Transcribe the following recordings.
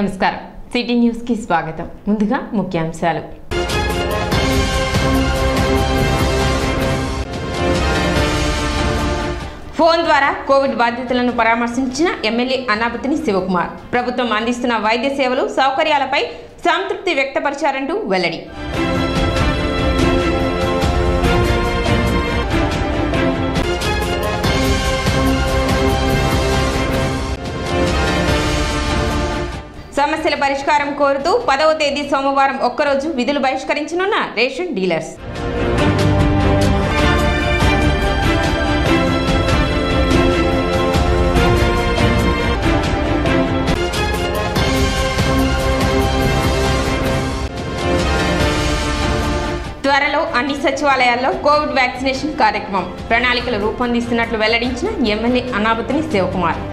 నమస్కారం city news కి స్వాగతం ముందుగా ముఖ్యాంశాలు ఫోన్ ద్వారా కోవిడ్ బాధితులను పరామర్శించిన ఎమ్మెల్యే అన్నాపతిని శివకుమార్ ప్రభుత్వం అందిస్తున్న వైద్య సేవలు సౌకర్యాలపై సంతృప్తి వ్యక్తపరిచారంటూ వెల్లడి సమస్యల పరిష్కారం కోరుతూ పదవ తేదీ సోమవారం ఒక్కరోజు విధులు బహిష్కరించనున్న రేషన్ డీలర్స్ త్వరలో అన్ని సచివాలయాల్లో కోవిడ్ వ్యాక్సినేషన్ కార్యక్రమం ప్రణాళికలు రూపొందిస్తున్నట్లు వెల్లడించిన ఎమ్మెల్యే అనాబతిని శివకుమార్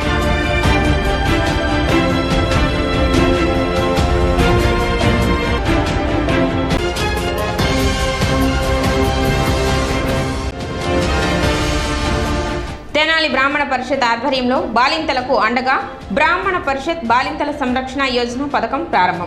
తెనాలి బ్రాహ్మణ పరిషత్ ఆధ్వర్యంలో బాలింతలకు అండగా బ్రాహ్మణ పరిషత్ బాలింతల సంరక్షణ యోజన పథకం ప్రారంభం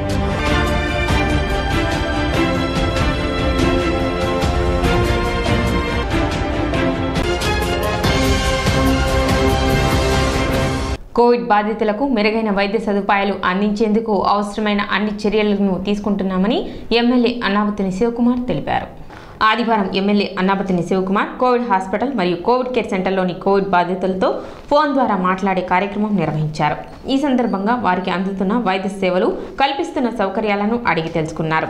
కోవిడ్ బాధితులకు మెరుగైన వైద్య సదుపాయాలు అందించేందుకు అవసరమైన అన్ని చర్యలను తీసుకుంటున్నామని ఎమ్మెల్యే అన్నావతిని శివకుమార్ తెలిపారు ఆదివారం MLA Annapathini Sivakumar Covid hospital మరియు కోవిడ్ కేర్ సెంటర్లోని కోవిడ్ బాధితులతో ఫోన్ ద్వారా మాట్లాడే కార్యక్రమం నిర్వహించారు ఈ సందర్భంగా వారికి అందుతున్న వైద్య సేవలు కల్పిస్తున్న సౌకర్యాలను అడిగి తెలుసుకున్నారు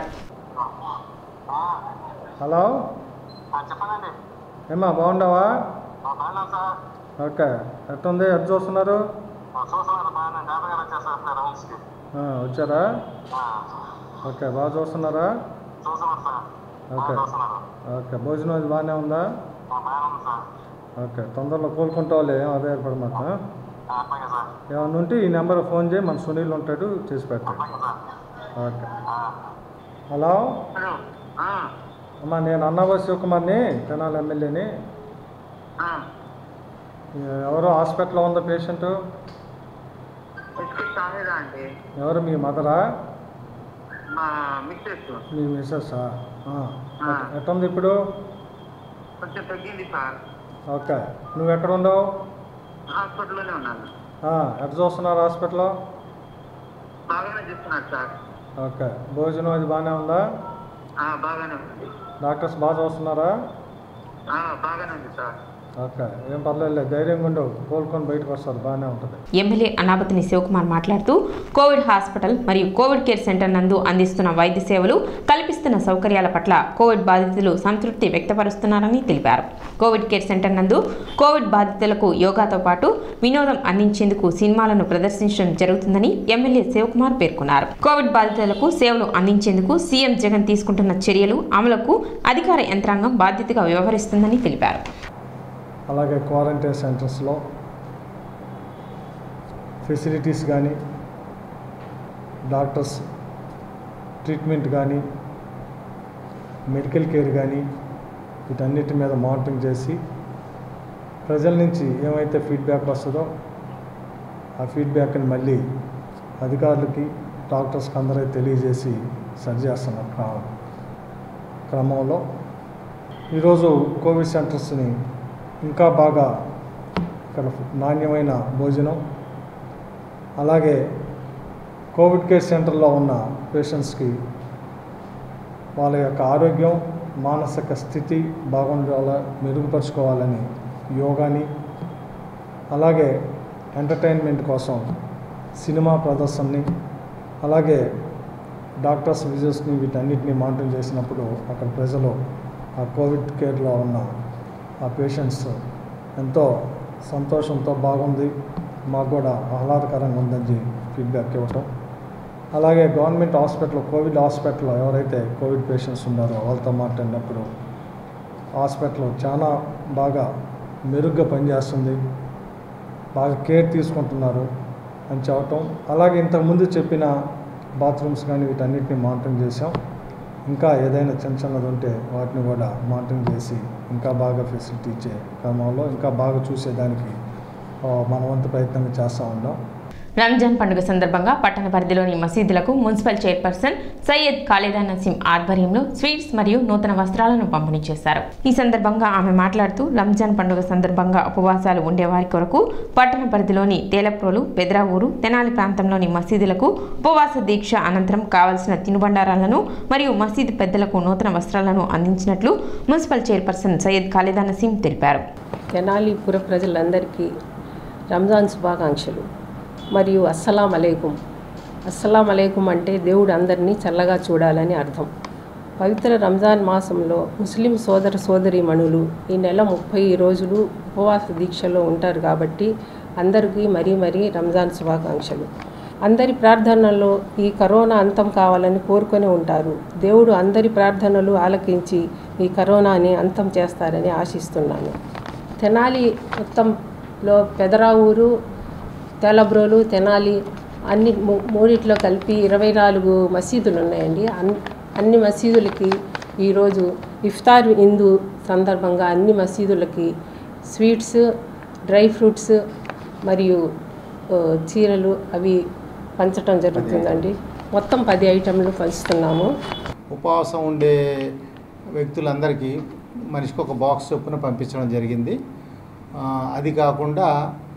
హలో ఆ, చెప్పండి ఏమ్మా బాగుండవా ఆ, బాగున్నాను సార్ ఓకే ఎట్టుంది ఎట్ చూస్తున్నారు ఆ, చూస్తున్నాను బాగానే డాక్టర్ గారు వచ్చేస్తారు సార్ రౌండ్స్కి ఆ, వచ్చారా ఆ, ఓకే బాగా చూస్తున్నారా చూస్తున్నాను సార్ ఆ, ఓకే. చూస్తున్నాను ఓకే భోజనం అది బాగానే ఉందా ఆ, బాగానే ఉంది సార్ ఓకే తొందరలో కోలుకుంటావులే ఏం అదే ఏర్పడమాట ఆ, అట్లాగే సార్ ఏమన్నా ఉంటే ఈ నెంబర్ ఫోన్ చేయి మన సునీల్ ఉంటాడు చేసి పెట్టాడు అట్లాగే సార్ ఓకే ఆ, హలో హలో ఆ, అమ్మా నేను అన్నవ శివకుమార్ని తెనాలి ఎమ్మెల్యేని ఆ, ఎవరో హాస్పిటల్లో ఉందా పేషెంట్ ఎస్పీ షాహిదా అండి ఎవరు మీ మదరా మా మిస్సెస్ మీ మిస్సెస్సా ఆ. ఎట్టుంది ఇప్పుడు కొంచెం తగ్గింది సార్ ఓకే నువ్వు ఎక్కడ ఉండవు హాస్పిటల్లోనే ఉన్నాను ఆ, ఎట్ట చూస్తున్నారు హాస్పిటల్లో బాగానే చూస్తున్నారు సార్ ఓకే భోజనం అది బాగానే ఉందా ఆ, బాగానే ఉంది డాక్టర్స్ బాగా చూస్తున్నారా ఆ, బాగానే ఉంది సార్ ఓకే ఏం పర్లేదు ధైర్యంగా ఉండవు కోలుకొని బయటకు వస్తారు బాగానే ఉంటుంది ఎమ్మెల్యే అనాపతిని శివకుమార్ మాట్లాడుతూ కోవిడ్ హాస్పిటల్ మరియు కోవిడ్ కేర్ సెంటర్ నందు అందిస్తున్న వైద్య సేవలు కల్పిస్తున్న సౌకర్యాల పట్ల కోవిడ్ బాధితులు సంతృప్తి వ్యక్తపరుస్తున్నారని తెలిపారు కోవిడ్ కేర్ సెంటర్ నందు కోవిడ్ బాధితులకు యోగాతో పాటు వినోదం అందించేందుకు సినిమాలను ప్రదర్శించడం జరుగుతుందని ఎమ్మెల్యే శివకుమార్ పేర్కొన్నారు కోవిడ్ బాధితులకు సేవలు అందించేందుకు సీఎం జగన్ తీసుకుంటున్న చర్యలు అమలుకు అధికార యంత్రాంగం బాధ్యతగా వ్యవహరిస్తుందని తెలిపారు అలాగే క్వారంటైన్ సెంటర్స్లో ఫెసిలిటీస్ కానీ డాక్టర్స్ ట్రీట్మెంట్ కానీ మెడికల్ కేర్ కానీ వీటన్నిటి మీద మానిటరింగ్ చేసి ప్రజల నుంచి ఏమైతే ఫీడ్బ్యాక్ వస్తుందో ఆ ఫీడ్బ్యాక్ని మళ్ళీ అధికారులకి డాక్టర్స్కి అందరికీ తెలియజేసి సరి చేస్తున్న క్రమ- క్రమంలో ఈరోజు కోవిడ్ సెంటర్స్ని ఇంకా బాగా ఇక్కడ నాణ్యమైన భోజనం అలాగే కోవిడ్ కేర్ సెంటర్లో ఉన్న పేషెంట్స్కి వాళ్ళ యొక్క ఆరోగ్యం మానసిక స్థితి బాగుండాల మెరుగుపరుచుకోవాలని యోగాని అలాగే ఎంటర్టైన్మెంట్ కోసం సినిమా ప్రదర్శనని అలాగే డాక్టర్స్ విజిట్స్ని వీటన్నిటిని మానిటర్ చేసినప్పుడు అక్కడ ప్రజలు ఆ కోవిడ్ కేర్లో ఉన్న ఆ పేషెంట్స్ ఎంతో సంతోషంతో బాగుంది మాకు కూడా ఆహ్లాదకరంగా ఉందని ఫీడ్బ్యాక్ ఇవ్వటం అలాగే గవర్నమెంట్ హాస్పిటల్ కోవిడ్ హాస్పిటల్లో ఎవరైతే కోవిడ్ పేషెంట్స్ ఉన్నారో వాళ్ళతో మాట్లాడినప్పుడు హాస్పిటల్ చాలా బాగా మెరుగ్గా పనిచేస్తుంది బాగా కేర్ తీసుకుంటున్నారు అని చెప్పటం అలాగే ఇంతకుముందు చెప్పిన బాత్రూమ్స్ కానీ వీటన్నిటిని మానిటరింగ్ చేసాం ఇంకా ఏదైనా చిన్న చిన్నది ఉంటే వాటిని కూడా మానిటరింగ్ చేసి ఇంకా బాగా ఫెసిలిటీ ఇచ్చే క్రమంలో ఇంకా బాగా చూసేదానికి ఆ, మన వంతు ప్రయత్నం చేస్తూ ఉన్నాం రంజాన్ పండుగ సందర్భంగా పట్టణ పరిధిలోని మసీదులకు మున్సిపల్ చైర్పర్సన్ సయ్యద్ ఖాళీదా నసీం ఆధ్వర్యంలో స్వీట్స్ మరియు నూతన వస్త్రాలను పంపిణీ చేశారు ఈ సందర్భంగా ఆమె మాట్లాడుతూ రంజాన్ పండుగ సందర్భంగా ఉపవాసాలు ఉండేవారి కొరకు పట్టణ పరిధిలోని తేలప్రోలు పెద్రావూరు తెనాలి ప్రాంతంలోని మసీదులకు ఉపవాస దీక్ష అనంతరం కావలసిన తినుబండారాలను మరియు మసీదు పెద్దలకు నూతన వస్త్రాలను అందించినట్లు మున్సిపల్ చైర్పర్సన్ సయ్యద్ ఖాళీదా నసీం తెలిపారు తెనాలి పుర ప్రజలందరికీ రంజాన్ శుభాకాంక్షలు మరియు అస్సలాం అలైకుం అస్సలాం అలైకుం అంటే దేవుడు అందరినీ చల్లగా చూడాలని అర్థం పవిత్ర రంజాన్ మాసంలో ముస్లిం సోదర సోదరీమణులు ఈ నెల ముప్పై రోజులు ఉపవాస దీక్షలో ఉంటారు కాబట్టి అందరికీ మరీ మరీ రంజాన్ శుభాకాంక్షలు అందరి ప్రార్థనల్లో ఈ కరోనా అంతం కావాలని కోరుకొని ఉంటారు దేవుడు అందరి ప్రార్థనలు ఆలకించి ఈ కరోనాని అంతం చేస్తారని ఆశిస్తున్నాను తెనాలి మొత్తంలో పెదరావూరు తెలబ్రోలు తెనాలి అన్ని మూ- మూడిట్లో కలిపి ఇరవై నాలుగు మసీదులు ఉన్నాయండి అన్ అన్ని మసీదులకి ఈరోజు ఇఫ్తార్ ఇందు సందర్భంగా అన్ని మసీదులకి స్వీట్స్ డ్రై ఫ్రూట్స్ మరియు ఆ, చీరలు అవి పంచటం జరుగుతుందండి మొత్తం పది ఐటెంలు పంచుతున్నాము ఉపవాసం ఉండే వ్యక్తులందరికీ మనిషికి ఒక బాక్స్ చొప్పున పంపించడం జరిగింది ఆ, అది కాకుండా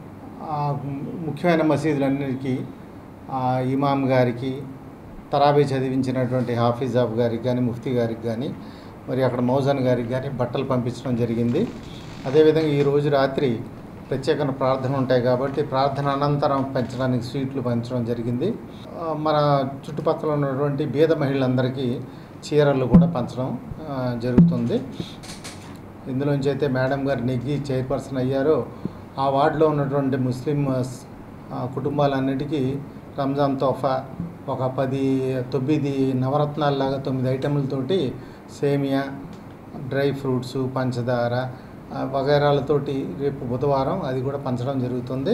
ఆ, ముఖ్యమైన మసీదులన్నిటికీ ఆ, ఇమాం గారికి తరాబీ చదివించినటువంటి హాఫీజాబ్ గారికి కానీ ముఫ్తీ గారికి కానీ మరి అక్కడ మౌజాన్ గారికి కానీ బట్టలు పంపించడం జరిగింది అదేవిధంగా ఈరోజు రాత్రి ప్రత్యేక ప్రార్థన ఉంటాయి కాబట్టి ప్రార్థన అనంతరం పెంచడానికి స్వీట్లు పంచడం జరిగింది ఆ, మన చుట్టుపక్కల ఉన్నటువంటి బీద మహిళలందరికీ చీరలు కూడా పంచడం ఆ, జరుగుతుంది ఇందులోంచి అయితే మేడం గారు నెగ్గి చైర్పర్సన్ అయ్యారో ఆ వార్డులో ఉన్నటువంటి ముస్లిం ఆ, కుటుంబాలన్నిటికీ రంజాన్ తోఫా ఒక పది తొమ్మిది నవరత్నాల్లాగా తొమ్మిది ఐటెంలతోటి సేమియా డ్రై ఫ్రూట్స్ పంచదార ఆ, వగైరాలతోటి రేపు బుధవారం అది కూడా పంచడం జరుగుతుంది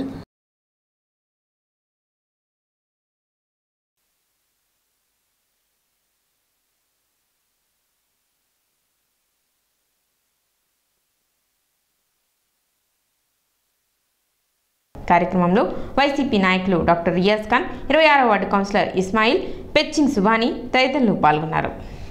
కార్యక్రమంలో వైసీపీ నాయకులు డాక్టర్ రియాజ్ ఖాన్ ఇరవై ఆరో వార్డు కౌన్సిలర్ ఇస్మాయిల్ పెచ్చిన్ సుబాని తదితరులు పాల్గొన్నారు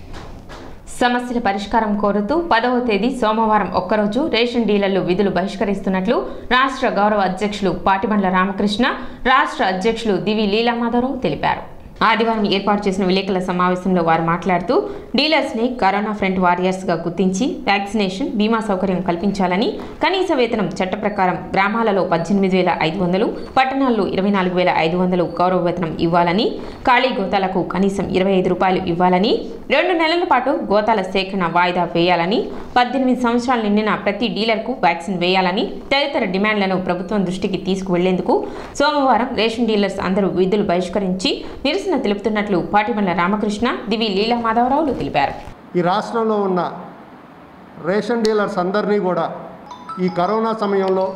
సమస్యల పరిష్కారం కోరుతూ పదవ తేదీ సోమవారం ఒక్కరోజు రేషన్ డీలర్లు విధులు బహిష్కరిస్తున్నట్లు రాష్ట్ర గౌరవ అధ్యక్షులు పాటిబండ్ల రామకృష్ణ రాష్ట్ర అధ్యక్షులు దివి లీలామాధవరావు తెలిపారు ఆదివారం ఏర్పాటు చేసిన విలేకరుల సమావేశంలో వారు మాట్లాడుతూ డీలర్స్ని కరోనా ఫ్రంట్ వారియర్స్గా గుర్తించి వ్యాక్సినేషన్ బీమా సౌకర్యం కల్పించాలని కనీస వేతనం చట్ట ప్రకారం గ్రామాలలో పద్దెనిమిది వేల ఐదు వందలు పట్టణాల్లో ఇరవై నాలుగు వేల ఐదు వందలు గౌరవ వేతనం ఇవ్వాలని ఖాళీ గోతాలకు కనీసం ఇరవై ఐదు రూపాయలు ఇవ్వాలని రెండు నెలల పాటు గోతాల సేకరణ వాయిదా వేయాలని పద్దెనిమిది సంవత్సరాలు నిండిన ప్రతి డీలర్కు వ్యాక్సిన్ వేయాలని తదితర డిమాండ్లను ప్రభుత్వం దృష్టికి తీసుకువెళ్లేందుకు సోమవారం రేషన్ డీలర్స్ అందరూ విధులు బహిష్కరించి నిరసన తెలుపుతున్నట్లు పాటిబండ్ల రామకృష్ణ దివి లీలా మాధవరావులు తెలిపారు ఈ రాష్ట్రంలో ఉన్న రేషన్ డీలర్స్ అందరినీ కూడా ఈ కరోనా సమయంలో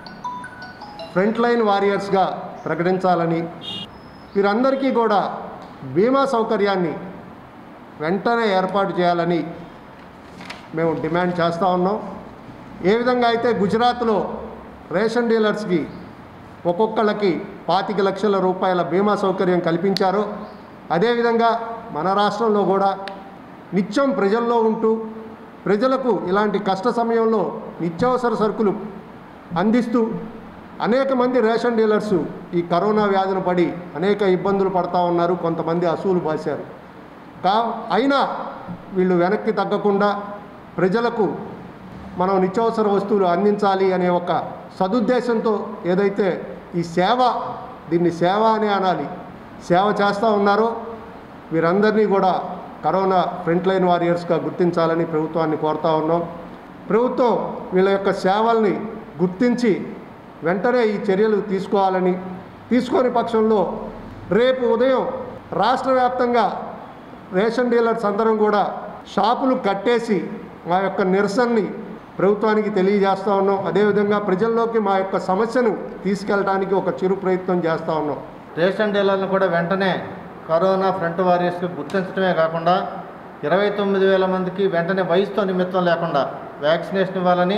ఫ్రంట్ లైన్ వారియర్స్గా ప్రకటించాలని వీరందరికీ కూడా బీమా సౌకర్యాన్ని వెంటనే ఏర్పాటు చేయాలని మేము డిమాండ్ చేస్తూ ఉన్నాం ఏ విధంగా అయితే గుజరాత్లో రేషన్ డీలర్స్కి ఒక్కొక్కళ్ళకి పాతిక లక్షల రూపాయల బీమా సౌకర్యం కల్పించారో అదేవిధంగా మన రాష్ట్రంలో కూడా నిత్యం ప్రజల్లో ఉంటూ ప్రజలకు ఇలాంటి కష్ట సమయంలో నిత్యావసర సరుకులు అందిస్తూ అనేక మంది రేషన్ డీలర్సు ఈ కరోనా వ్యాధిన పడి అనేక ఇబ్బందులు పడతా ఉన్నారు కొంతమంది అసూలు బాశారు కా అయినా వీళ్ళు వెనక్కి తగ్గకుండా ప్రజలకు మనం నిత్యావసర వస్తువులు అందించాలి అనే ఒక సదుద్దేశంతో ఏదైతే ఈ సేవ దీన్ని సేవ అనే అనాలి సేవ చేస్తూ ఉన్నారో వీరందరినీ కూడా కరోనా ఫ్రంట్ లైన్ వారియర్స్గా గుర్తించాలని ప్రభుత్వాన్ని కోరుతా ఉన్నాం ప్రభుత్వం వీళ్ళ యొక్క సేవల్ని గుర్తించి వెంటనే ఈ చర్యలు తీసుకోవాలని తీసుకోని పక్షంలో రేపు ఉదయం రాష్ట్ర వ్యాప్తంగా రేషన్ డీలర్స్ అందరం కూడా షాపులు కట్టేసి మా యొక్క నిరసనని ప్రభుత్వానికి తెలియజేస్తూ ఉన్నాం అదేవిధంగా ప్రజల్లోకి మా యొక్క సమస్యను తీసుకెళ్ళడానికి ఒక చిరు ప్రయత్నం చేస్తూ ఉన్నాం రేషన్ డీలర్లను కూడా వెంటనే కరోనా ఫ్రంట్ వారియర్స్కి గుర్తించడమే కాకుండా ఇరవై తొమ్మిది వేల మందికి వెంటనే వయసుతో నిమిత్తం లేకుండా వ్యాక్సినేషన్ ఇవ్వాలని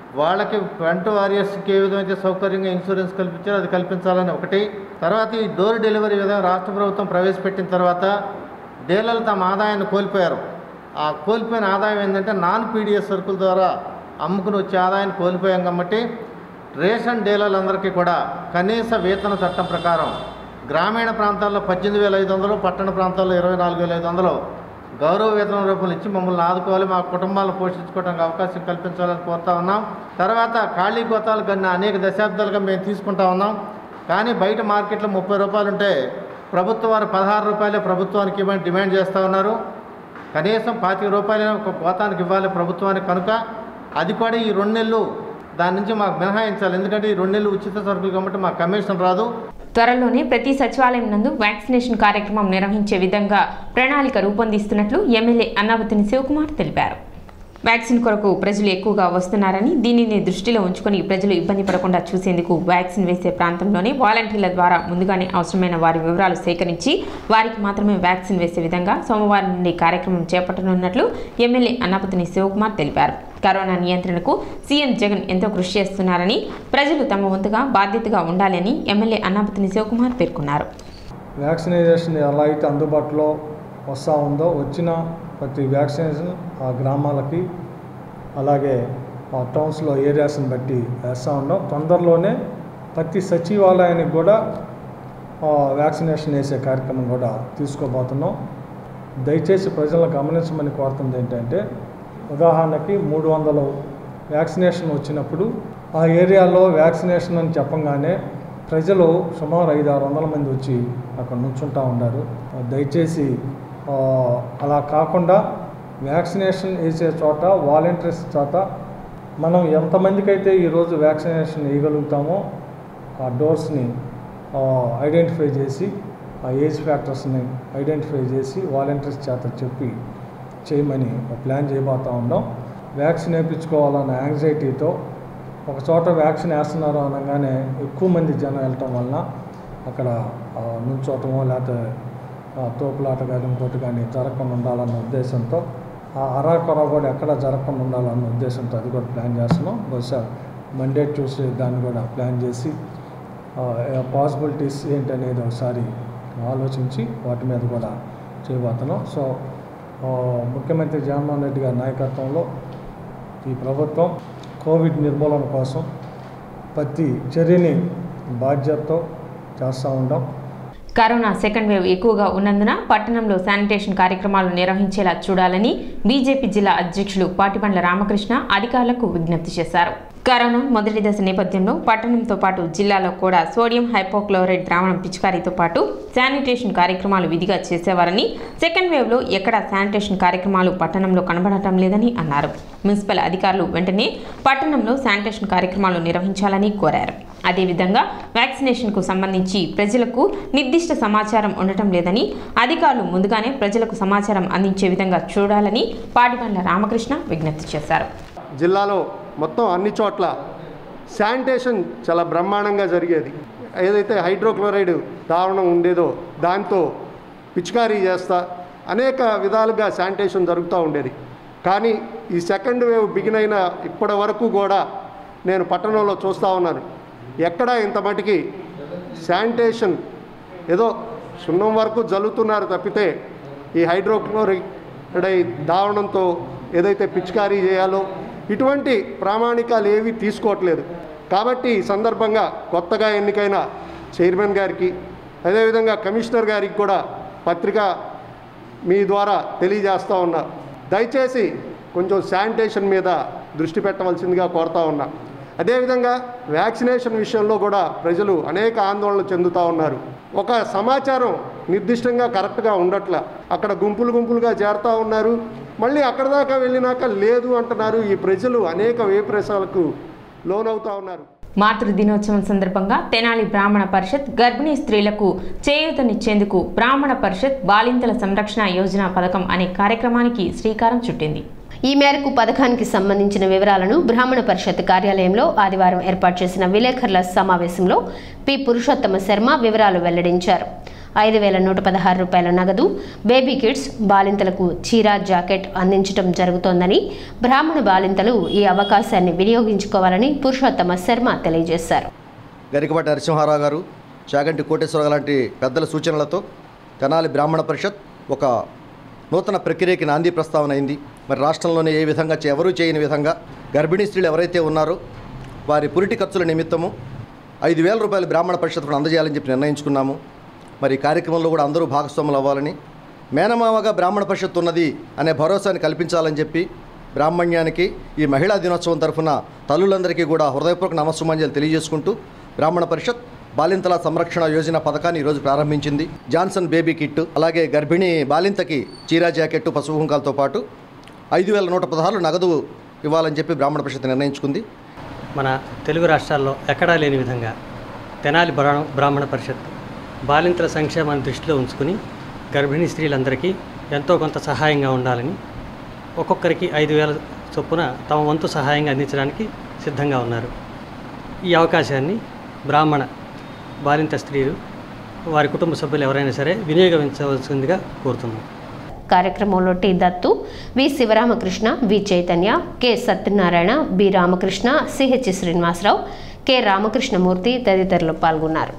వాళ్ళకి ఫ్రంట్ వారియర్స్కి ఏ విధమైతే సౌకర్యంగా ఇన్సూరెన్స్ కల్పించారో అది కల్పించాలని ఒకటి తర్వాత ఈ డోర్ డెలివరీ విధానం రాష్ట్ర ప్రభుత్వం ప్రవేశపెట్టిన తర్వాత డీలర్లు తమ ఆదాయాన్ని కోల్పోయారు ఆ కోల్పోయిన ఆదాయం ఏంటంటే నాన్ పీడిఎస్ సరుకుల ద్వారా అమ్ముకుని వచ్చే ఆదాయాన్ని కోల్పోయాం కాబట్టి రేషన్ డీలర్లందరికీ కూడా కనీస వేతన చట్టం ప్రకారం గ్రామీణ ప్రాంతాల్లో పద్దెనిమిది వేల ఐదు వందలు పట్టణ ప్రాంతాల్లో ఇరవై నాలుగు వేల ఐదు వందలు గౌరవ వేతనం రూపంలో ఇచ్చి మమ్మల్ని ఆదుకోవాలి మా కుటుంబాలను పోషించుకోవడానికి అవకాశం కల్పించాలని కోరుతా ఉన్నాం తర్వాత ఖాళీ గోతాలు కన్నా అనేక దశాబ్దాలుగా మేము తీసుకుంటా ఉన్నాం కానీ బయట మార్కెట్లో ముప్పై రూపాయలు ఉంటే ప్రభుత్వం వారు పదహారు రూపాయలే ప్రభుత్వానికి ఇవ్వని డిమాండ్ చేస్తూ ఉన్నారు కనీసం పాతిక రూపాయలైనా ఒక గోతానికి ఇవ్వాలి ప్రభుత్వానికి కనుక అది కూడా ఈ రెండు నెలలు దాని నుంచి మాకు మినహాయించాలి ఎందుకంటే ఈ రెండు నెలలు ఉచిత సరుకులు కాబట్టి మాకు కమిషన్ రాదు త్వరలోనే ప్రతి సచివాలయం నందు వ్యాక్సినేషన్ కార్యక్రమం నిర్వహించే విధంగా ప్రణాళిక రూపొందిస్తున్నట్లు ఎమ్మెల్యే అన్నావతిని శివకుమార్ తెలిపారు వ్యాక్సిన్ కొరకు ప్రజలు ఎక్కువగా వస్తున్నారని దీనిని దృష్టిలో ఉంచుకొని ప్రజలు ఇబ్బంది పడకుండా చూసేందుకు వ్యాక్సిన్ వేసే ప్రాంతంలోనే వాలంటీర్ల ద్వారా ముందుగానే అవసరమైన వారి వివరాలు సేకరించి వారికి మాత్రమే వ్యాక్సిన్ వేసే విధంగా సోమవారం నుండి కార్యక్రమం చేపట్టనున్నట్లు ఎమ్మెల్యే అన్నాపతిని శివకుమార్ తెలిపారు కరోనా నియంత్రణకు సీఎం జగన్ ఎంతో కృషి చేస్తున్నారని ప్రజలు తమ వంతుగా బాధ్యతగా ఉండాలని ఎమ్మెల్యే అన్నాపతిని శివకుమార్ పేర్కొన్నారు వ్యాక్సినేషన్ ఎలా అయితే అందుబాటులో వస్తూ ఉందో వచ్చిన ప్రతి వ్యాక్సినేషన్ ఆ గ్రామాలకి అలాగే ఆ టౌన్స్లో ఏరియాస్ని బట్టి వేస్తూ ఉన్నాం తొందరలోనే ప్రతి సచివాలయానికి కూడా ఆ, వ్యాక్సినేషన్ వేసే కార్యక్రమం కూడా తీసుకోబోతున్నాం దయచేసి ప్రజలను గమనించమని కోరుతుంది ఏంటంటే ఉదాహరణకి మూడు వందలు వ్యాక్సినేషన్ వచ్చినప్పుడు ఆ ఏరియాలో వ్యాక్సినేషన్ అని చెప్పంగానే ప్రజలు సుమారు ఐదు ఆరు వందల మంది వచ్చి అక్కడ నుంచుంటా ఉన్నారు దయచేసి ఆ, అలా కాకుండా వ్యాక్సినేషన్ వేసే చోట వాలంటీర్స్ చోట మనం ఎంతమందికైతే ఈరోజు వ్యాక్సినేషన్ వేయగలుగుతామో ఆ డోర్స్ని ఐడెంటిఫై చేసి ఆ ఏజ్ ఫ్యాక్టర్స్ని ఐడెంటిఫై చేసి వాలంటీర్స్ చేత చెప్పి చేయమని ఒక ప్లాన్ చేయబోతా ఉన్నాం వ్యాక్సిన్ వేయించుకోవాలన్న యాంగ్జైటీతో ఒక చోట వ్యాక్సిన్ వేస్తున్నారు అనగానే ఎక్కువ మంది జనం వెళ్ళటం వలన అక్కడ ఆ, నుంచోటమో లేకపోతే ఆ, తోపులాట కానీ ఇంకోటి కానీ జరగకుండా ఉండాలన్న ఉద్దేశంతో ఆ అరాకొర కూడా ఎక్కడ జరగకుండా ఉండాలన్న ఉద్దేశంతో అది కూడా ప్లాన్ చేస్తున్నాం బహుశా మండే ట్యూస్డే దాన్ని కూడా ప్లాన్ చేసి పాసిబిలిటీస్ ఏంటనేది ఒకసారి ఆలోచించి వాటి మీద కూడా చేయబోతున్నాం సో ఆ, ముఖ్యమంత్రి జగన్మోహన్ రెడ్డి గారి నాయకత్వంలో ఈ ప్రభుత్వం కోవిడ్ నిర్మూలన కోసం ప్రతి చర్యని బాధ్యతతో చేస్తూ ఉంటాం కరోనా సెకండ్ వేవ్ ఎక్కువగా ఉన్నందున పట్టణంలో శానిటేషన్ కార్యక్రమాలు నిర్వహించేలా చూడాలని బీజేపీ జిల్లా అధ్యక్షులు పాటిబండ్ల రామకృష్ణ అధికారులకు విజ్ఞప్తి చేశారు కరోనా మొదటి దశ నేపథ్యంలో పట్టణంతో పాటు జిల్లాలో కూడా సోడియం హైపోక్లోరైడ్ ద్రావణం పిచికారీతో పాటు శానిటేషన్ కార్యక్రమాలు విధిగా చేసేవారని సెకండ్ వేవ్లో ఎక్కడా శానిటేషన్ కార్యక్రమాలు పట్టణంలో కనబడటం లేదని అన్నారు మున్సిపల్ అధికారులు వెంటనే పట్టణంలో శానిటేషన్ కార్యక్రమాలు నిర్వహించాలని కోరారు అదేవిధంగా వ్యాక్సినేషన్కు సంబంధించి ప్రజలకు నిర్దిష్ట సమాచారం ఉండటం లేదని అధికారులు ముందుగానే ప్రజలకు సమాచారం అందించే విధంగా చూడాలని పాటిబండ్ల రామకృష్ణ విజ్ఞప్తి చేశారు జిల్లాలో మొత్తం అన్ని చోట్ల శానిటేషన్ చాలా బ్రహ్మాండంగా జరిగేది ఏదైతే హైడ్రోక్లోరైడ్ దారుణం ఉండేదో దాంతో పిచికారీ చేస్తా అనేక విధాలుగా శానిటేషన్ జరుగుతూ ఉండేది కానీ ఈ సెకండ్ వేవ్ బిగిన్ అయిన ఇప్పటి వరకు కూడా నేను పట్టణంలో చూస్తూ ఉన్నాను ఎక్కడా ఇంత మటుకి శానిటేషన్ ఏదో సున్నం వరకు జల్లుతున్నారు తప్పితే ఈ హైడ్రోక్లోరైడ్ దావడంతో ఏదైతే పిచికారీ చేయాలో ఇటువంటి ప్రామాణికాలు ఏవి తీసుకోవట్లేదు కాబట్టి ఈ సందర్భంగా కొత్తగా ఎన్నికైన చైర్మన్ గారికి అదేవిధంగా కమిషనర్ గారికి కూడా పత్రిక మీ ద్వారా తెలియజేస్తూ ఉన్నా దయచేసి కొంచెం శానిటేషన్ మీద దృష్టి పెట్టవలసిందిగా కోరుతా ఉన్నా అదేవిధంగా వ్యాక్సినేషన్ విషయంలో కూడా ప్రజలు అనేక ఆందోళనలు చెందుతూ ఉన్నారు ఒక సమాచారం నిర్దిష్టంగా కరెక్ట్గా ఉండట్ల అక్కడ గుంపులు గుంపులుగా చేరుతూ ఉన్నారు మళ్ళీ అక్కడ దాకా వెళ్ళినాక లేదు అంటున్నారు ఈ ప్రజలు అనేక వేప్రేసాలకు లోనవుతూ ఉన్నారు మాతృ దినోత్సవం సందర్భంగా తెనాలి బ్రాహ్మణ పరిషత్ గర్భిణీ స్త్రీలకు చేయూతనిచ్చేందుకు బ్రాహ్మణ పరిషత్ బాలింతల సంరక్షణ యోజన పథకం అనే కార్యక్రమానికి శ్రీకారం చుట్టింది ఈ మేరకు పథకానికి సంబంధించిన వివరాలను బ్రాహ్మణ పరిషత్ కార్యాలయంలో ఆదివారం ఏర్పాటు చేసిన విలేకరుల సమావేశంలో పి పురుషోత్తమ శర్మ వివరాలు వెల్లడించారు ఐదు వేల నూట పదహారు రూపాయల నగదు బేబీ కిడ్స్ బాలింతలకు చీర జాకెట్ అందించడం జరుగుతోందని బ్రాహ్మణ బాలింతలు ఈ అవకాశాన్ని వినియోగించుకోవాలని పురుషోత్తమ శర్మ తెలియజేశారు గరికపాటి నరసింహారావు గారు చాగంటి కోటేశ్వరరావు లాంటి పెద్దల సూచనలతో తెనాలి బ్రాహ్మణ పరిషత్ ఒక నూతన ప్రక్రియకి నాంది ప్రస్తావన అయింది మరి రాష్ట్రంలోనే ఏ విధంగా చే- ఎవరూ చేయని విధంగా గర్భిణీ స్త్రీలు ఎవరైతే ఉన్నారో వారి పురిటి ఖర్చుల నిమిత్తము ఐదు వేల రూపాయలు బ్రాహ్మణ పరిషత్తును అందజేయాలని చెప్పి నిర్ణయించుకున్నాము మరి ఈ కార్యక్రమంలో కూడా అందరూ భాగస్వాములు అవ్వాలని మేనమామగా బ్రాహ్మణ పరిషత్ ఉన్నది అనే భరోసాని కల్పించాలని చెప్పి బ్రాహ్మణ్యానికి ఈ మహిళా దినోత్సవం తరఫున తల్లులందరికీ కూడా హృదయపూర్వక నమస్సుమాంజలు తెలియజేసుకుంటూ బ్రాహ్మణ పరిషత్ బాలింతల సంరక్షణ యోజన పథకాన్ని ఈరోజు ప్రారంభించింది జాన్సన్ బేబీ కిట్ అలాగే గర్భిణీ బాలింతకి చీరా జాకెట్టు పసుపు కుంకాలతో పాటు ఐదు వేల నూట పదహారు నగదు ఇవ్వాలని చెప్పి బ్రాహ్మణ పరిషత్ నిర్ణయించుకుంది మన తెలుగు రాష్ట్రాల్లో ఎక్కడా లేని విధంగా తెనాలి బ్రా బ్రాహ్మణ పరిషత్ బాలింతల సంక్షేమాన్ని దృష్టిలో ఉంచుకుని గర్భిణీ స్త్రీలందరికీ ఎంతో కొంత సహాయంగా ఉండాలని ఒక్కొక్కరికి ఐదు వేల చొప్పున తమ వంతు సహాయంగా అందించడానికి సిద్ధంగా ఉన్నారు ఈ అవకాశాన్ని బ్రాహ్మణ బాలింత స్త్రీలు వారి కుటుంబ సభ్యులు ఎవరైనా సరే వినియోగించవలసిందిగా కోరుతున్నాం కార్యక్రమంలో T Dattu V Sivaramakrishna V Chaitanya K Satyanarayana B Ramakrishna CH Srinivasa Rao K Ramakrishnamurthy తదితరులు పాల్గొన్నారు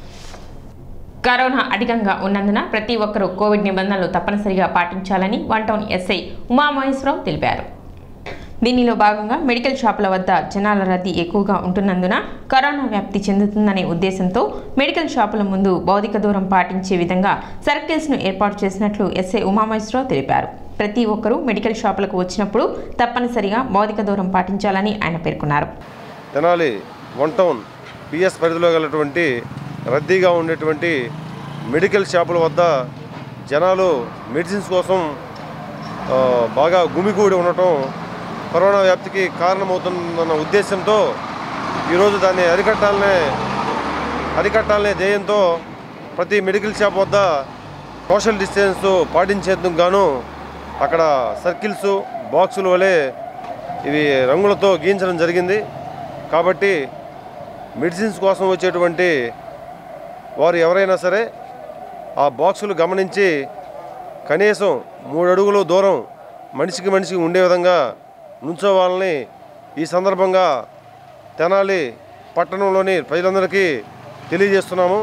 కరోనా అధికంగా ఉన్నందున ప్రతి ఒక్కరూ కోవిడ్ నిబంధనలు తప్పనిసరిగా పాటించాలని వన్ టౌన్ ఎస్ఐ ఉమామహేశ్వరరావు తెలిపారు దీనిలో భాగంగా మెడికల్ షాపుల వద్ద జనాల రద్దీ ఎక్కువగా ఉంటున్నందున కరోనా వ్యాప్తి చెందుతుందనే ఉద్దేశంతో మెడికల్ షాపుల ముందు భౌతిక దూరం పాటించే విధంగా సర్కిల్స్ను ఏర్పాటు చేసినట్లు ఎస్ఐ ఉమామహేశ్వరరావు తెలిపారు ప్రతి ఒక్కరూ మెడికల్ షాపులకు వచ్చినప్పుడు తప్పనిసరిగా భౌతిక దూరం పాటించాలని ఆయన పేర్కొన్నారు తెనాలి వన్ టౌన్ పిఎస్ పరిధిలో గలటువంటి రద్దీగా ఉండేటువంటి మెడికల్ షాపుల వద్ద జనాలు మెడిసిన్స్ కోసం ఆ, బాగా గుమిగూడి ఉండటం కరోనా వ్యాప్తికి కారణమవుతుందన్న ఉద్దేశంతో ఈరోజు దాన్ని అరికట్టాలనే అరికట్టాలనే ధ్యేయంతో ప్రతి మెడికల్ షాప్ వద్ద సోషల్ డిస్టెన్స్ పాటించేందుకు గాను అక్కడ సర్కిల్స్ బాక్సుల వలె ఇవి రంగులతో గీయించడం జరిగింది కాబట్టి మెడిసిన్స్ కోసం వచ్చేటువంటి వారు ఎవరైనా సరే ఆ బాక్సులు గమనించి కనీసం మూడు అడుగులు దూరం మనిషికి మనిషికి ఉండే విధంగా నుంచోవాలని ఈ సందర్భంగా తెనాలి పట్టణంలోని ప్రజలందరికీ తెలియజేస్తున్నాము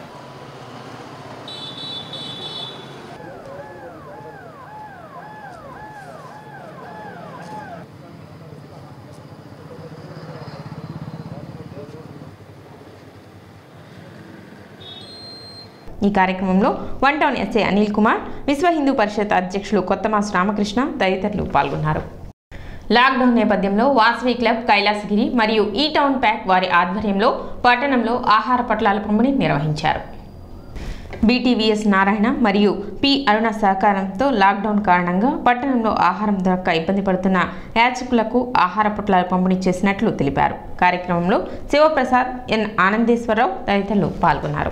ఈ కార్యక్రమంలో one town SI Anil Kumar Vishwa Hindu పరిషత్ అధ్యక్షులు కొత్తమాస్ రామకృష్ణ తదితరులు పాల్గొన్నారు లాక్డౌన్ నేపథ్యంలో వాసవి క్లబ్ కైలాసగిరి మరియు ఈ టౌన్ ప్యాక్ వారి ఆధ్వర్యంలో పట్టణంలో ఆహార పట్లాల పంపిణీ నిర్వహించారు బీటీవీఎస్ నారాయణ మరియు పి అరుణ సహకారంతో లాక్డౌన్ కారణంగా పట్టణంలో ఆహారం దొరక్క ఇబ్బంది పడుతున్న యాచకులకు ఆహార పొట్లాలు పంపిణీ చేసినట్లు తెలిపారు కార్యక్రమంలో శివప్రసాద్ ఎన్ ఆనందేశ్వరరావు తదితరులు పాల్గొన్నారు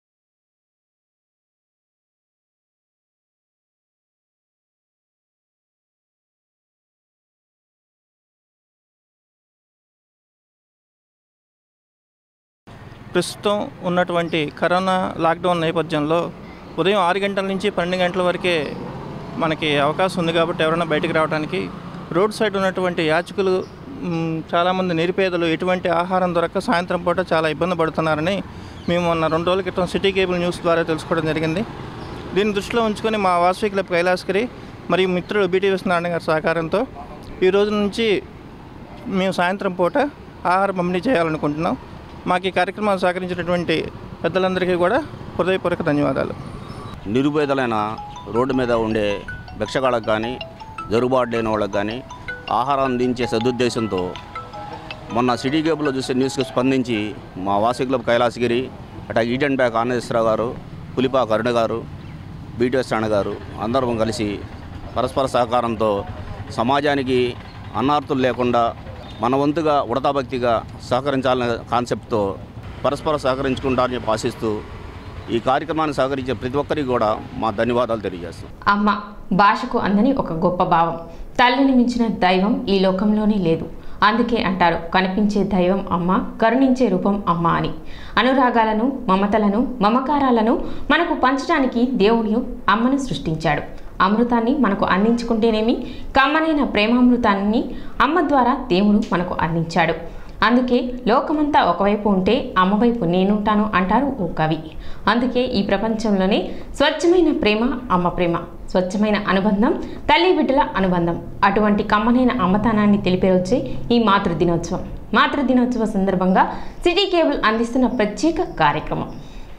ప్రస్తుతం ఉన్నటువంటి కరోనా లాక్డౌన్ నేపథ్యంలో ఉదయం ఆరు గంటల నుంచి పన్నెండు గంటల వరకే మనకి అవకాశం ఉంది కాబట్టి ఎవరైనా బయటికి రావడానికి రోడ్ సైడ్ ఉన్నటువంటి యాచకులు మ్, చాలామంది నిరుపేదలు ఎటువంటి ఆహారం దొరక్క సాయంత్రం పూట చాలా ఇబ్బంది పడుతున్నారని మేము మొన్న రెండు రోజుల క్రితం సిటీ కేబుల్ న్యూస్ ద్వారా తెలుసుకోవడం జరిగింది దీన్ని దృష్టిలో ఉంచుకొని మా వాసవి క్లబ్ కైలాసగిరి మరియు మిత్రులు బీటీవీఎస్ నారాయణ గారి సహకారంతో ఈ రోజు నుంచి మేము సాయంత్రం పూట ఆహార పంపిణీ చేయాలనుకుంటున్నాం మాకు ఈ కార్యక్రమాన్ని సహకరించినటువంటి పెద్దలందరికీ కూడా హృదయపూర్వక ధన్యవాదాలు నిరుపేదలైన రోడ్డు మీద ఉండే భిక్షగాళ్ళకు కానీ జరుగుబాటు లేని వాళ్ళకి కానీ ఆహారం అందించే సదుద్దేశంతో మొన్న సిటీ కేబుల్లో చూసే న్యూస్కి స్పందించి మా వాసి క్లబ్ కైలాసగిరి అటు ఈడెన్ బ్యాక్ ఆనందేశ్వరరావు గారు పులిపా కరుణ గారు బీటీఎస్ రాణ గారు అందరం కలిసి పరస్పర సహకారంతో సమాజానికి అన్నార్థులు లేకుండా మన వంతుగా ఉడతాభక్తిగా సహకరించాలనే కాన్సెప్ట్తో పరస్పర సహకరించుకుంటారని చెప్పి ఆశిస్తూ ఈ కార్యక్రమాన్ని సహకరించే ప్రతి ఒక్కరికి కూడా మా ధన్యవాదాలు తెలియజేస్తాం అమ్మ భాషకు అందని ఒక గొప్ప భావం తల్లిని మించిన దైవం ఈ లోకంలోనే లేదు అందుకే అంటారు కనిపించే దైవం అమ్మ కరుణించే రూపం అమ్మ అని అనురాగాలను మమతలను మమకారాలను మనకు పంచడానికి దేవుడు అమ్మను సృష్టించాడు అమృతాన్ని మనకు అందించుకుంటేనేమి కమ్మనైన ప్రేమామృతాన్ని అమ్మ ద్వారా దేవుడు మనకు అందించాడు అందుకే లోకమంతా ఒకవైపు ఉంటే అమ్మవైపు నేనుంటాను అంటారు ఓ కవి అందుకే ఈ ప్రపంచంలోనే స్వచ్ఛమైన ప్రేమ అమ్మ ప్రేమ స్వచ్ఛమైన అనుబంధం తల్లి బిడ్డల అనుబంధం అటువంటి కమ్మనైన అమ్మతనాన్ని తెలిపే వచ్చే ఈ మాతృ దినోత్సవం మాతృ దినోత్సవ సందర్భంగా సిటీ కేబుల్ అందిస్తున్న ప్రత్యేక కార్యక్రమం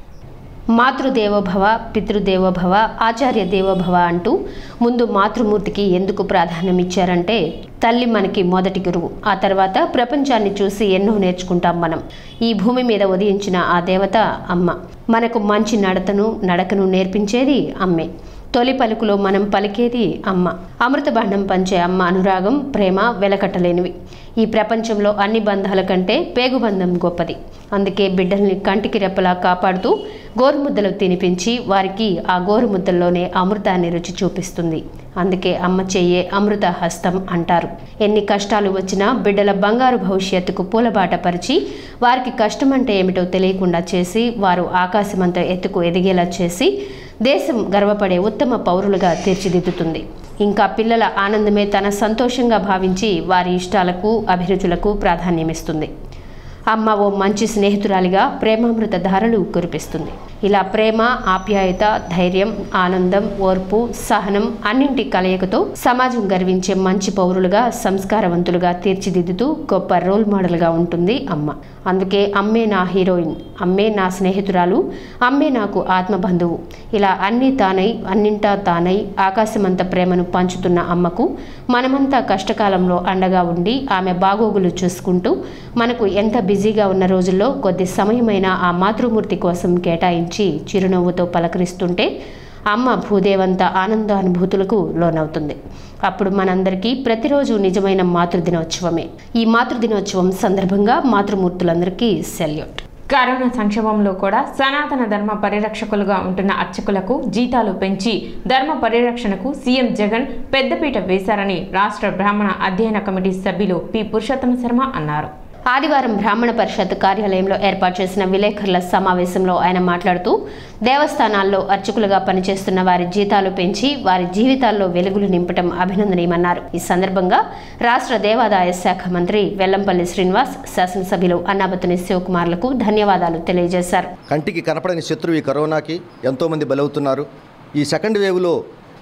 మాతృదేవోభవ పితృదేవోభవ ఆచార్య దేవోభవ అంటూ ముందు మాతృమూర్తికి ఎందుకు ప్రాధాన్యం ఇచ్చారంటే తల్లి మనకి మొదటి గురువు ఆ తర్వాత ప్రపంచాన్ని చూసి ఎన్నో నేర్చుకుంటాం మనం ఈ భూమి మీద ఉదయించిన ఆ దేవత అమ్మ మనకు మంచి నడతను నడకను నేర్పించేది అమ్మే తొలి పలుకులో మనం పలికేది అమ్మ అమృత బాండం పంచే అమ్మ అనురాగం ప్రేమ వెలకట్టలేనివి ఈ ప్రపంచంలో అన్ని బంధాల కంటే పేగుబంధం గొప్పది అందుకే బిడ్డల్ని కంటికి రెప్పలా కాపాడుతూ గోరుముద్దలు తినిపించి వారికి ఆ గోరుముద్దల్లోనే అమృతాన్ని రుచి చూపిస్తుంది అందుకే అమ్మ చెయ్యే అమృత హస్తం అంటారు ఎన్ని కష్టాలు వచ్చినా బిడ్డల బంగారు భవిష్యత్తుకు పూలబాట పరిచి వారికి కష్టం అంటే ఏమిటో తెలియకుండా చేసి వారు ఆకాశమంత ఎత్తుకు ఎదిగేలా చేసి దేశం గర్వపడే ఉత్తమ పౌరులుగా తీర్చిదిద్దుతుంది ఇంకా పిల్లల ఆనందమే తన సంతోషంగా భావించి వారి ఇష్టాలకు అభిరుచులకు ప్రాధాన్యమిస్తుంది అమ్మ ఓ మంచి స్నేహితురాలిగా ప్రేమామృత ధారలు కురిపిస్తుంది ఇలా ప్రేమ ఆప్యాయత ధైర్యం ఆనందం ఓర్పు సహనం అన్నింటి కలయికతో సమాజం గర్వించే మంచి పౌరులుగా సంస్కారవంతులుగా తీర్చిదిద్దుతూ గొప్ప రోల్ మోడల్గా ఉంటుంది అమ్మ అందుకే అమ్మే నా హీరోయిన్ అమ్మే నా స్నేహితురాలు అమ్మే నాకు ఆత్మబంధువు ఇలా అన్నీ తానై అన్నింటా తానై ఆకాశమంత ప్రేమను పంచుతున్న అమ్మకు మనమంతా కష్టకాలంలో అండగా ఉండి ఆమె బాగోగులు చూసుకుంటూ మనకు ఎంత బిజీగా ఉన్న రోజుల్లో కొద్ది సమయమైన ఆ మాతృమూర్తి కోసం కేటాయించి చిరునవ్వుతో పలకరిస్తుంటే అమ్మ భూదేవంత ఆనందానుభూతులకు లోనవుతుంది అప్పుడు మనందరికీ ప్రతిరోజు నిజమైన మాతృదినోత్సవమే ఈ మాతృదినోత్సవం సందర్భంగా మాతృమూర్తులందరికీ సెల్యూట్ కరోనా సంక్షోభంలో కూడా సనాతన ధర్మ పరిరక్షకులుగా ఉంటున్న అర్చకులకు జీతాలు పెంచి ధర్మ పరిరక్షణకు సీఎం జగన్ పెద్దపీట వేశారని రాష్ట్ర బ్రాహ్మణ అధ్యయన కమిటీ సభ్యులు పి పురుషోత్తమ శర్మ అన్నారు ఆదివారం బ్రాహ్మణ పరిషత్ కార్యాలయంలో ఏర్పాటు చేసిన విలేకరుల సమావేశంలో ఆయన మాట్లాడుతూ దేవస్థానాల్లో అర్చకులుగా పనిచేస్తున్న వారి జీతాలు పెంచి వారి జీవితాల్లో వెలుగులు నింపటం అభినందనీయమన్నారు ఈ సందర్భంగా రాష్ట్ర దేవాదాయ శాఖ మంత్రి వెల్లంపల్లి శ్రీనివాస్ శాసనసభ్యులు అన్నాబతుని శివకుమార్లకు ధన్యవాదాలు తెలియజేశారు కంటికి కనపడని శత్రువు ఈ కరోనాకి ఎంతోమంది బలవుతున్నారు ఈ సెకండ్ వేవ్లో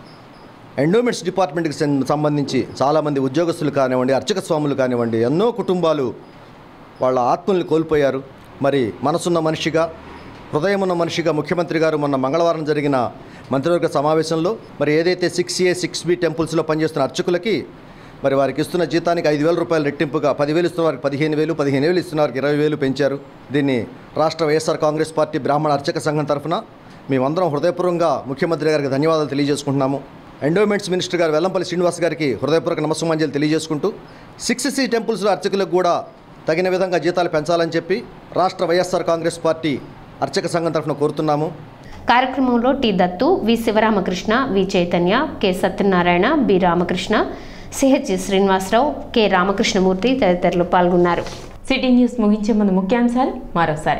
ఎండోమెంట్స్ డిపార్ట్మెంట్కి సం- సంబంధించి చాలామంది ఉద్యోగస్తులు కానివ్వండి అర్చక స్వాములు కానివ్వండి ఎన్నో కుటుంబాలు వాళ్ళ ఆత్మల్ని కోల్పోయారు మరి మనసున్న మనిషిగా హృదయం ఉన్న మనిషిగా ముఖ్యమంత్రి గారు మొన్న మంగళవారం జరిగిన మంత్రివర్గ సమావేశంలో మరి ఏదైతే సిక్స్ ఏ సిక్స్ బి టెంపుల్స్లో పనిచేస్తున్న అర్చకులకి మరి వారికి ఇస్తున్న జీతానికి ఐదు వేల రూపాయలు రెట్టింపుగా పదివేలు ఇస్తున్న వారికి పదిహేను వేలు పదిహేను వేలు ఇస్తున్న వారికి ఇరవై వేలు పెంచారు దీన్ని రాష్ట్ర వైఎస్ఆర్ కాంగ్రెస్ పార్టీ బ్రాహ్మణ అర్చక సంఘం తరఫున మేమందరం హృదయపూర్వకంగా ముఖ్యమంత్రి గారికి ధన్యవాదాలు తెలియజేసుకుంటున్నాము ఎండోమెంట్స్ మినిస్టర్ గారు వెల్లంపల్లి శ్రీనివాస్ గారికి హృదయపూర్వక నమస్సుమాంజలి తెలియజేసుకుంటూ సిక్స్ సి టెంపుల్స్లో అర్చకులకు కూడా తగిన విధంగా జీతాలు పెంచాలని చెప్పి రాష్ట్ర వైఎస్ఆర్ కాంగ్రెస్ పార్టీ అర్చక సంఘం తరఫున కోరుతున్నాము కార్యక్రమంలో T Dattu V Sivaramakrishna V Chaitanya K Satyanarayana B Ramakrishna CH Srinivasa Rao K Ramakrishnamurthy తదితరులు పాల్గొన్నారు సిటీ న్యూస్ ముగించే ముందు ముఖ్యాంశాలు మరోసారి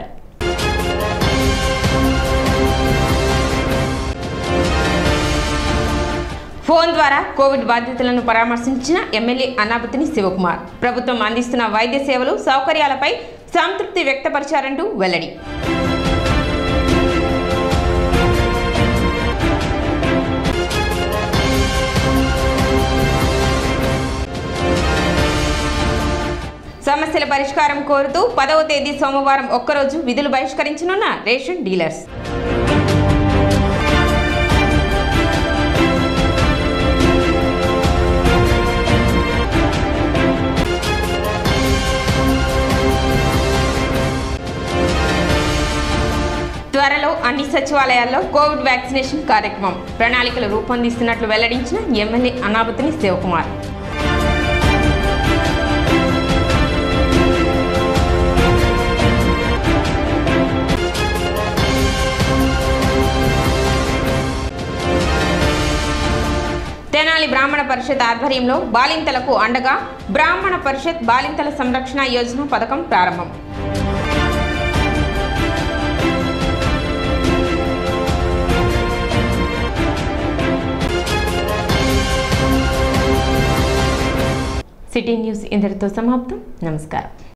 ఫోన్ ద్వారా కోవిడ్ బాధితులను పరామర్శించిన ఎమ్మెల్యే అన్నాపతిని శివకుమార్ ప్రభుత్వం అందిస్తున్న వైద్య సేవలు సౌకర్యాలపై సంతృప్తి వ్యక్తపరిచారంటూ వెల్లడి సమస్యల పరిష్కారం కోరుతూ పదవ తేదీ సోమవారం ఒక్కరోజు విధులు బహిష్కరించనున్న రేషన్ డీలర్స్ త్వరలో అన్ని సచివాలయాల్లో కోవిడ్ వ్యాక్సినేషన్ కార్యక్రమం ప్రణాళికలు రూపొందిస్తున్నట్లు వెల్లడించిన ఎమ్మెల్యే అనాబతిని శివకుమార్ తెనాలి బ్రాహ్మణ పరిషత్ ఆధ్వర్యంలో బాలింతలకు అండగా బ్రాహ్మణ పరిషత్ బాలింతల సంరక్షణ యోజన పథకం ప్రారంభం సిటీ న్యూస్ ఇంతటితో సమాప్తం నమస్కారం